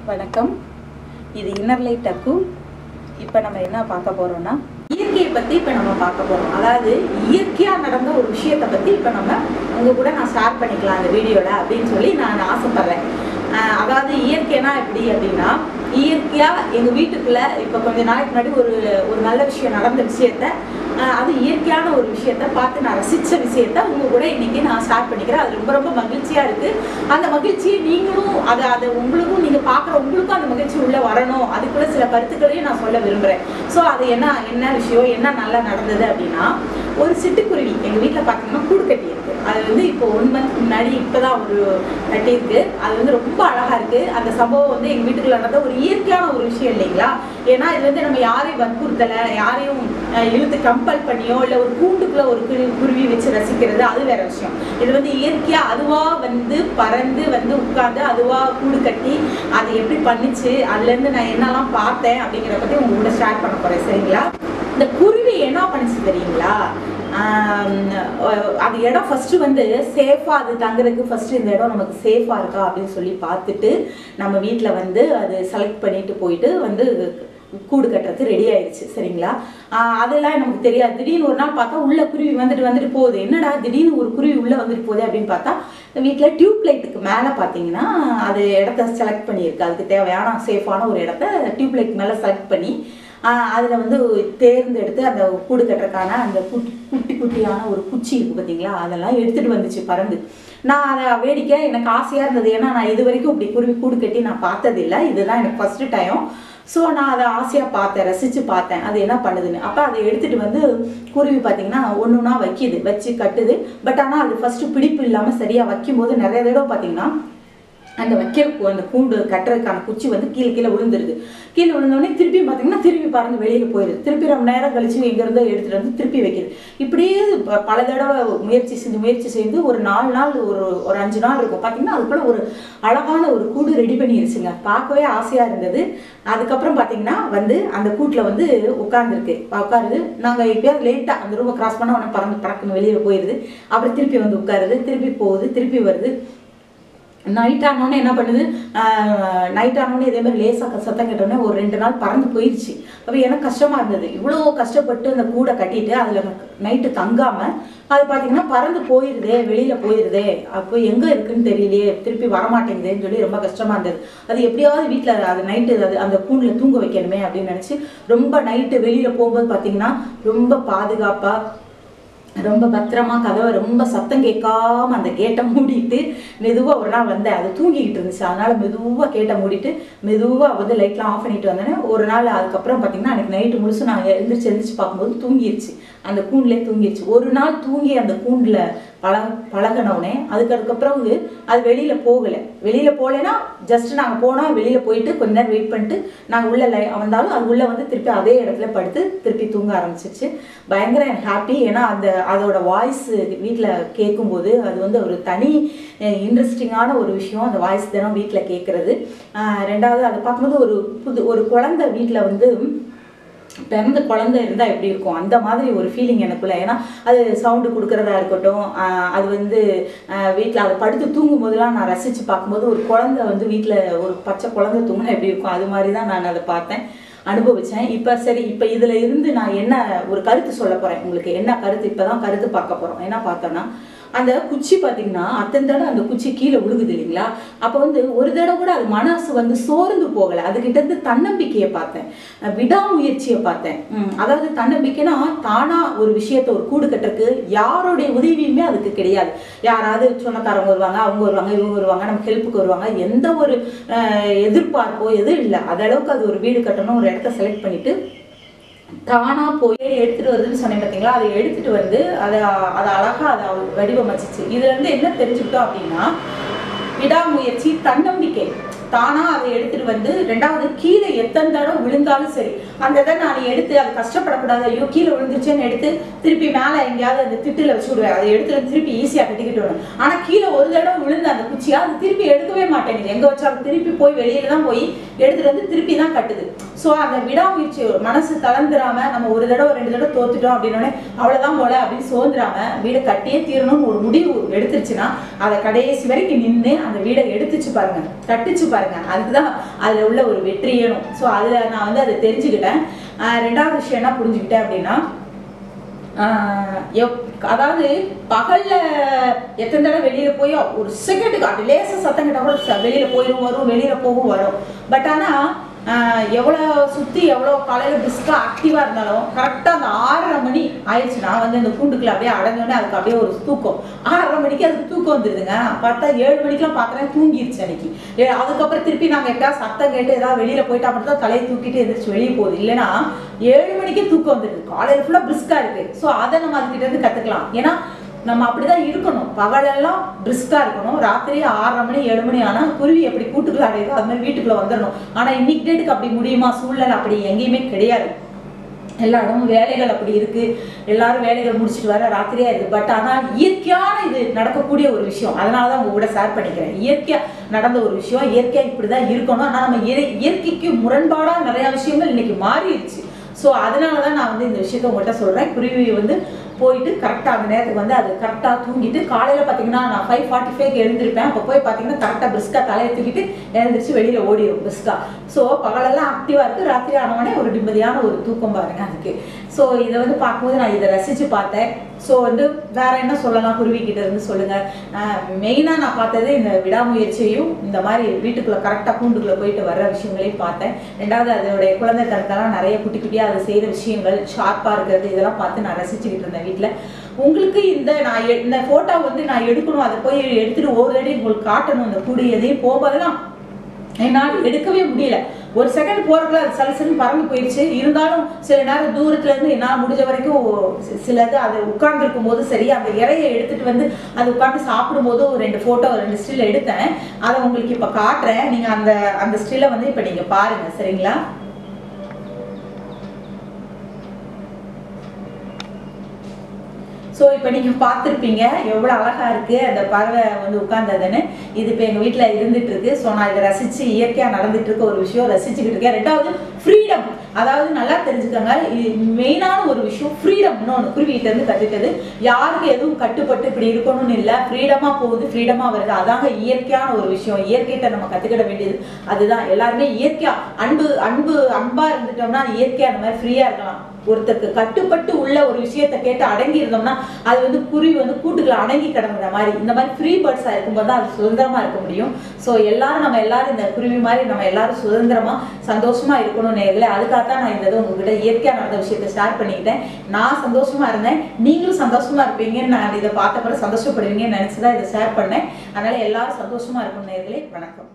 வணக்கம் இது inner light அக்கு இப்போ நம்ம என்ன பார்க்க போறோம்னா இயற்கையை பற்றி இப்போ நம்ம பார்க்க போறோம் அதாவது இயற்கையாக நடந்த ஒரு விஷயத்தை பற்றி இப்போ நம்ம உங்க கூட நான் ஷேர் பண்ணிக்கலாம் அந்த வீடியோவில் அப்படின்னு சொல்லி நான் ஆசைப்படுறேன் ஆஹ் அதாவது இயற்கைனா எப்படி அப்படின்னா இயற்கையாக எங்கள் வீட்டுக்குள்ள இப்போ கொஞ்ச நாளைக்கு முன்னாடி ஒரு ஒரு நல்ல விஷயம் நடந்த விஷயத்த ஆஹ் அது இயற்கையான ஒரு விஷயத்த பார்த்து நான் ரசித்த விஷயத்த உங்க கூட இன்னைக்கு நான் ஷேர் பண்ணிக்கிறேன் அது ரொம்ப ரொம்ப மகிழ்ச்சியாக இருக்கு அந்த மகிழ்ச்சியை நீங்களும் அதை அதை உங்களுக்கும் நீங்கள் பார்க்குற உங்களுக்கும் அந்த மகிழ்ச்சி உள்ள வரணும் அதுக்குள்ள சில கருத்துக்களையும் நான் சொல்ல விரும்புகிறேன் ஸோ அது என்ன என்ன விஷயம் என்ன நல்லா நடந்தது அப்படின்னா ஒரு சிட்டுக்குருவி எங்கள் வீட்டில் பார்த்தீங்கன்னா கூடு கட்டி இருக்கு அது வந்து இப்போ ஒன் மந்த் முன்னாடி இப்போதான் ஒரு கட்டியிருக்கு அது வந்து ரொம்ப அழகா இருக்கு அந்த சம்பவம் வந்து எங்கள் வீட்டுக்குள்ள நடந்த ஒரு இயற்கையான ஒரு விஷயம் இல்லைங்களா ஏன்னா இது வந்து நம்ம யாரையும் வற்புறுத்தலை யாரையும் அஹ், இழுத்து கம்பல் பண்ணியோ இல்லை ஒரு கூண்டுக்குள்ள ஒரு குருவி குருவி வச்சு ரசிக்கிறது அது வேற விஷயம் இது வந்து இயற்கையா அதுவா வந்து பறந்து வந்து உட்கார்ந்து அதுவா கூடு கட்டி அது எப்படி பண்ணுச்சு அதுல இருந்து நான் என்னெல்லாம் பார்த்தேன் அப்படிங்கிறத பத்தி உங்க கூட ஷேர் பண்ண போறேன் சரிங்களா இந்த குருவி என்ன பண்ணுச்சு தெரியுங்களா ஆம், அஹ் அது இடம் ஃபர்ஸ்ட் வந்து சேஃபா அது தங்குறதுக்கு ஃபர்ஸ்ட் இந்த இடம் நமக்கு சேஃபா இருக்கா அப்படின்னு சொல்லி பார்த்துட்டு நம்ம வீட்டில் வந்து அது செலக்ட் பண்ணிட்டு போயிட்டு வந்து கூடு கட்டுறது ரெடி ஆயிடுச்சு சரிங்களா ஆஹ் அதெல்லாம் நமக்கு தெரியாது திடீர்னு ஒரு நாள் பார்த்தா உள்ள குருவி வந்துட்டு வந்துட்டு போகுது என்னடா திடீர்னு ஒரு குருவி உள்ள வந்துட்டு போகுது அப்படின்னு பார்த்தா வீட்டில் டியூப் லைட்டுக்கு மேலே பார்த்தீங்கன்னா அது இடத்த செலக்ட் பண்ணியிருக்கு அதுக்கு தேவையான சேஃபான ஒரு இடத்த டியூப் லைட் மேலே செலக்ட் பண்ணி அதில் வந்து தேர்ந்தெடுத்து அந்த கூடு கட்டுறதுக்கான அந்த குட்டி குட்டி குட்டியான ஒரு குச்சி இருக்குது பார்த்தீங்களா அதெல்லாம் எடுத்துகிட்டு வந்துச்சு பறந்து நான் அதை வேடிக்கை எனக்கு ஆசையாக இருந்தது ஏன்னா நான் இது வரைக்கும் இப்படி குருவி கூடு கட்டி நான் பார்த்ததில்லை இதுதான் எனக்கு ஃபஸ்ட்டு டைம் ஸோ நான் அதை ஆசையாக பார்த்தேன் ரசித்து பார்த்தேன் அது என்ன பண்ணுதுன்னு அப்போ அதை எடுத்துகிட்டு வந்து குருவி பார்த்தீங்கன்னா ஒன்று ஒன்றா வைக்கிது வச்சு கட்டுது பட் ஆனால் அது ஃபஸ்ட்டு பிடிப்பு இல்லாமல் சரியாக வைக்கும்போது நிறைய தடவை பார்த்தீங்கன்னா அந்த வைக்கிற கு- அந்த கூண்டு கட்டுறதுக்கான குச்சி வந்து கீழே கீழே விழுந்துருது கீழே விழுந்தோடனே திருப்பி பார்த்தீங்கன்னா திருப்பி பறந்து வெளியில் போயிடுது திருப்பி ரொம்ப நேரம் கழிச்சு எங்கேருந்தோ எடுத்துகிட்டு வந்து திருப்பி வைக்குது இப்படியே ப- பல தடவை முயற்சி செஞ்சு முயற்சி செய்து ஒரு நாலு நாள் ஒரு ஒரு அஞ்சு நாள் இருக்கும் பார்த்தீங்கன்னா அதுக்குள்ள ஒரு அழகான ஒரு கூடு ரெடி பண்ணிருச்சுங்க பார்க்கவே ஆசையாக இருந்தது அதுக்கப்புறம் பார்த்தீங்கன்னா வந்து அந்த கூட்டில் வந்து உட்காந்துருக்கு உட்காருது நாங்கள் எப்பயாவது லேட்டாக அந்த ரூமை கிராஸ் பண்ணால் உடனே பறந்து பறக்குன்னு வெளியில் போயிடுது அப்புறம் திருப்பி வந்து உட்காருது திருப்பி போகுது திருப்பி வருது நைட் ஆனோடனே என்ன பண்ணுது நைட் ஆனோடனே இதே மாதிரி லேசாக சத்தம் கேட்டோடனே ஒரு ரெண்டு நாள் பறந்து போயிடுச்சு அப்போ எனக்கு கஷ்டமாக இருந்தது இவ்வளோ கஷ்டப்பட்டு அந்த கூடை கட்டிட்டு அதில் நைட்டு தங்காமல் அது பார்த்தீங்கன்னா பறந்து போயிருதே வெளியில் போயிருதே அப்போ எங்கே இருக்குன்னு தெரியலையே திருப்பி வரமாட்டேங்குதேன்னு சொல்லி ரொம்ப கஷ்டமாக இருந்தது அது எப்படியாவது வீட்டில் அது நைட்டு அது அந்த கூண்டில் தூங்க வைக்கணுமே அப்படின்னு நினச்சி ரொம்ப நைட்டு வெளியில் போகும்போது பார்த்தீங்கன்னா ரொம்ப பாதுகாப்பாக ரொம்ப பத்திரமா கதவை ரொம்ப சத்தம் கேட்காம அந்த கேட்டை மூடிட்டு மெதுவாக ஒரு நாள் வந்தேன் அது தூங்கிக்கிட்டு இருந்துச்சு அதனால மெதுவாக கேட்டை மூடிட்டு மெதுவாக வந்து லைட்லாம் ஆஃப் பண்ணிட்டு வந்தேனே ஒரு நாள் அதுக்கப்புறம் பார்த்தீங்கன்னா எனக்கு நைட்டு முழுசு நான் எழுந்திரிச்சு எழுந்திரிச்சு பார்க்கும்போது தூங்கிருச்சு அந்த கூண்டிலே தூங்கிருச்சு ஒரு நாள் தூங்கி அந்த கூண்டில் பழ பழகினவுடனே அதுக்கு அதுக்கப்புறம் அது வெளியில் போகலை வெளியில் போகலைன்னா ஜஸ்ட் நாங்கள் போனால் வெளியில் போயிட்டு கொஞ்ச நேரம் வெயிட் பண்ணிட்டு நாங்கள் உள்ள லை வந்தாலும் அது உள்ளே வந்து திருப்பி அதே இடத்துல படுத்து திருப்பி தூங்க ஆரம்பிச்சிருச்சு பயங்கர ஹாப்பி ஏன்னா அந்த அதோட வாய்ஸ் வீட்டில் கேட்கும்போது அது வந்து ஒரு தனி இன்ட்ரெஸ்டிங்கான ஒரு விஷயம் அந்த வாய்ஸ் தினம் வீட்டில் கேட்குறது ரெண்டாவது அதை பார்க்கும்போது ஒரு புது ஒரு குழந்தை வீட்டில் வந்து பிறந்த குழந்தை இருந்தால் எப்படி இருக்கும் அந்த மாதிரி ஒரு ஃபீலிங் எனக்குள்ள ஏன்னா அது சவுண்டு கொடுக்குறதா இருக்கட்டும் ஆஹ் அது வந்து வீட்டில் அதை படுத்து தூங்கும் போதெல்லாம் நான் ரசித்து பார்க்கும்போது ஒரு குழந்தை வந்து வீட்டில் ஒரு பச்சை குழந்தை தூங்கினா எப்படி இருக்கும் அது மாதிரி தான் நான் அதை பார்த்தேன் அனுபவிச்சேன் இப்போ சரி இப்போ இதில் இருந்து நான் என்ன ஒரு கருத்து சொல்ல போகிறேன் உங்களுக்கு என்ன கருத்து இப்போ தான் கருத்து பார்க்க போகிறோம் என்ன பார்த்தோன்னா அந்த குச்சி பார்த்தீங்கன்னா அத்தனை தடவை அந்த குச்சி கீழே விழுகுது இல்லைங்களா அப்போ வந்து ஒரு தடவை கூட அது மனசு வந்து சோர்ந்து போகலை அதுகிட்ட இருந்து தன்னம்பிக்கையை பார்த்தேன் அஹ் விடாமுயற்சியை பார்த்தேன் உம், அதாவது தன்னம்பிக்கைனா தானா ஒரு விஷயத்த ஒரு கூடு கட்டுறதுக்கு யாருடைய உதவியுமே அதுக்கு கிடையாது யாராவது சொந்தக்காரங்க வருவாங்க அவங்க வருவாங்க இவங்க வருவாங்க நமக்கு ஹெல்ப்புக்கு வருவாங்க எந்த ஒரு அஹ், எதிர்பார்ப்போ எதுவும் இல்லை அதளவுக்கு அது ஒரு வீடு கட்டணும் ஒரு இடத்த செலக்ட் பண்ணிட்டு தானா போய் எடுத்துட்டு வருதுன்னு சொன்னேன் பார்த்தீங்களா அதை எடுத்துட்டு வந்து அதை அதை அழகா அதை அவ வடிவமைச்சிச்சு இதுல இருந்து என்ன தெரிஞ்சுக்கிட்டோம் அப்படின்னா விடாமுயற்சி தன்னம்பிக்கை தானா அதை எடுத்துட்டு வந்து ரெண்டாவது கீழே எத்தனை தடவை விழுந்தாலும் சரி அந்த இதை நான் எடுத்து அது கஷ்டப்படக்கூடாது ஐயோ கீழே விழுந்துருச்சேன்னு எடுத்து திருப்பி மேலே எங்கேயாவது அந்த திட்டுல வச்சு விடுவேன் அதை எடுத்துட்டு வந்து திருப்பி ஈஸியாக கட்டிக்கிட்டு வரணும் ஆனால் கீழே ஒரு தடவை விழுந்த அந்த குச்சியா அது திருப்பி எடுக்கவே மாட்டேங்குது எங்கே வச்சாலும் திருப்பி போய் வெளியில தான் போய் எடுத்துட்டு வந்து திருப்பி தான் கட்டுது ஸோ அந்த விடாமுயற்சி மனசு தளர்ந்துராம நம்ம ஒரு தடவை ரெண்டு தடவை தோத்துட்டோம் அப்படின்னோடனே அவ்வளோதான் போல அப்படின்னு சோர்ந்துராம வீடை கட்டியே தீரணும்னு ஒரு முடிவு எடுத்துருச்சுன்னா அதை கடைசி வரைக்கும் நின்று அந்த வீடை எடுத்துச்சு பாருங்க கட்டுச்சு பாருங்க பாருங்க அதுதான் அதில் உள்ள ஒரு வெற்றியணும் ஸோ அதில் நான் வந்து அதை தெரிஞ்சுக்கிட்டேன் ஆஹ் ரெண்டாவது விஷயம் என்ன புரிஞ்சுக்கிட்டேன் அப்படின்னா ஆஹ் எப்- அதாவது பகல்ல எத்தனை தடவை வெளியில போய் ஒரு செகண்டுக்கு அது லேச சத்தம் கிட்ட கூட ச- வெளியில போயிடும் வரும் வெளியில போகும் வரும் பட் ஆனா ஆஹ் எவ்வளோ சுற்றி எவ்வளோ காலையில் பிஸ்காக ஆக்டிவாக இருந்தாலும் கரெக்டாக அந்த ஆறரை மணி ஆயிடுச்சுன்னா வந்து இந்த கூண்டுக்குள்ள அப்படியே அடைஞ்சோடனே அதுக்கு அப்படியே ஒரு தூக்கம் ஆறரை மணிக்கு அதுக்கு தூக்கம் வந்துடுதுங்க பார்த்தா ஏழு மணிக்கெலாம் பார்க்குறேன் தூங்கிருச்சு அன்னைக்கு ஏ அதுக்கப்புறம் திருப்பி நாங்கள் எப்படியா சத்தம் கேட்டு ஏதாவது வெளியில் போயிட்டா மட்டும் தான் தலையை தூக்கிட்டு எந்திரிச்சு வெளியே போகுது இல்லைன்னா ஏழு மணிக்கே தூக்கம் வந்துடுது காலையில் ஃபுல்லாக பிரிஸ்காக இருக்குது ஸோ அதை நம்ம அதுக்கிட்ட இருந்து கற்றுக்கலாம் ஏன்னா நம்ம அப்படிதான் இருக்கணும் பகலெல்லாம் பிரிஸ்கா இருக்கணும் ராத்திரி ஆறரை மணி ஏழு மணி ஆனா குருவி எப்படி கூட்டுக்குள்ள அடையுதோ அது மாதிரி வீட்டுக்குள்ள வந்துடணும் ஆனா இன்னைக்கு டேட்டுக்கு அப்படி முடியுமா சூழ்நிலை அப்படி எங்கேயுமே கிடையாது எல்லா இடமும் வேலைகள் அப்படி இருக்கு எல்லாரும் வேலைகள் முடிச்சுட்டு வர ராத்திரியா இருக்கு பட் ஆனா இயற்கையான இது நடக்கக்கூடிய ஒரு விஷயம் அதனால தான் உங்க கூட ஷேர் பண்ணிக்கிறேன் இயற்கையா நடந்த ஒரு விஷயம் இயற்கையா இப்படிதான் இருக்கணும் ஆனா நம்ம இயற்கை- இயற்கைக்கு முரண்பாடா நிறைய விஷயங்கள் இன்னைக்கு மாறிடுச்சு ஸோ அதனால தான் நான் வந்து இந்த விஷயத்த உங்கள்கிட்ட சொல்கிறேன் குருவி வந்து போயிட்டு கரெக்டாக அந்த நேரத்துக்கு வந்து அது கரெக்டாக தூங்கிட்டு காலையில் பார்த்தீங்கன்னா நான் ஃபைவ் ஃபார்ட்டி ஃபைவ்க்கு எழுந்திருப்பேன் அப்போ போய் பார்த்தீங்கன்னா கரெக்டாக பிரிஸ்கா தலையை தூக்கிட்டு எழுந்திரிச்சு வெளியில் ஓடிடும் பிரிஸ்கா ஸோ பகலெல்லாம் ஆக்டிவாக இருக்குது ராத்திரி ஆனவொடனே ஒரு நிம்மதியான ஒரு தூக்கம் பாருங்க அதுக்கு ஸோ இதை வந்து பார்க்கும்போது நான் இதை ரசித்து பார்த்தேன் ஸோ வந்து வேற என்ன சொல்லலாம் குருவி கிட்ட இருந்து சொல்லுங்க மெயினாக நான் பார்த்தது இந்த விடாமுயற்சியையும் இந்த மாதிரி வீட்டுக்குள்ள கரெக்டாக கூண்டுக்குள்ள போயிட்டு வர்ற விஷயங்களையும் பார்த்தேன் ரெண்டாவது அதோடைய குழந்தை தனத்தெல்லாம் நிறைய குட்டி குட்டியாக அது செய்கிற விஷயங்கள் ஷார்ப்பாக இருக்கிறது இதெல்லாம் பார்த்து நான் ரசிச்சுக்கிட்டு இருந்தேன் வீட்டில் உங்களுக்கு இந்த நான் எ- இந்த ஃபோட்டோ வந்து நான் எடுக்கணும் அதை போய் எடுத்துட்டு ஒரு தடவை உங்களுக்கு காட்டணும் இந்த கூடு எதையும் போகும்போதெல்லாம் என்னால் எடுக்கவே முடியல ஒரு செகண்ட் போறதுக்குள்ள அது சலசலன்னு பறந்து போயிடுச்சு இருந்தாலும் சில நேரம் தூரத்துல இருந்து என்னால் முடிஞ்ச வரைக்கும் சி- சிலது அது உட்கார்ந்துருக்கும் போது சரி அந்த இறையை எடுத்துட்டு வந்து அது உட்கார்ந்து சாப்பிடும் போது ஒரு ரெண்டு போட்டோ ரெண்டு ஸ்டில் எடுத்தேன் அதை உங்களுக்கு இப்ப காட்டுறேன் நீங்க அந்த அந்த ஸ்டில்லை வந்து இப்ப நீங்க பாருங்க சரிங்களா ஸோ இப்போ நீங்கள் பார்த்துருப்பீங்க எவ்வளோ அழகாக இருக்குது அந்த பறவை வந்து உட்கார்ந்ததுன்னு இது இப்போ எங்கள் வீட்டில் இருந்துட்டு இருக்கு ஸோ நான் இதை ரசித்து இயற்கையாக நடந்துட்டு இருக்க ஒரு விஷயம் ரசிச்சுக்கிட்டு இருக்கேன் ரெண்டாவது ஃப்ரீடம் அதாவது நல்லா தெரிஞ்சுக்கோங்க மெயினான ஒரு விஷயம் ஃப்ரீடம் இன்னொன்று குருவிகிட்ட இருந்து கற்றுக்கிட்டது யாருக்கு எதுவும் கட்டுப்பட்டு இப்படி இருக்கணும்னு இல்லை ஃப்ரீடமாக போகுது ஃப்ரீடமாக வருது அதாங்க இயற்கையான ஒரு விஷயம் இயற்கையிட்ட நம்ம கற்றுக்கிட வேண்டியது அதுதான் எல்லாருமே இயற்கையா அன்பு அன்பு அன்பா இருந்துட்டோம்னா இயற்கையா அந்த மாதிரி ஃப்ரீயா இருக்கலாம் ஒருத்தருக்கு கட்டுப்பட்டு உள்ள ஒரு விஷயத்தை கேட்டு அடங்கி இருந்தோம்னா அது வந்து குருவி வந்து கூட்டுக்குள்ள அடங்கி கிடங்குற மாதிரி இந்த மாதிரி ஃப்ரீ பேர்ட்ஸா இருக்கும்போது தான் அது சுதந்திரமா இருக்க முடியும் ஸோ எல்லாரும் நம்ம எல்லாரும் இந்த குருவி மாதிரி நம்ம எல்லாரும் சுதந்திரமா சந்தோஷமா இருக்கணும் நேர்களே அதுக்காக தான் நான் இந்த இதை உங்ககிட்ட இயற்கையா நடந்த விஷயத்தை ஷேர் பண்ணிக்கிட்டேன் நான் சந்தோஷமா இருந்தேன் நீங்களும் சந்தோஷமா இருப்பீங்கன்னு நான் இதை பார்த்த பிறகு சந்தோஷப்படுவீங்கன்னு நினைச்சு தான் இதை ஷேர் பண்ணேன் அதனால எல்லாரும் சந்தோஷமா இருக்கணும் நேர்களே வணக்கம்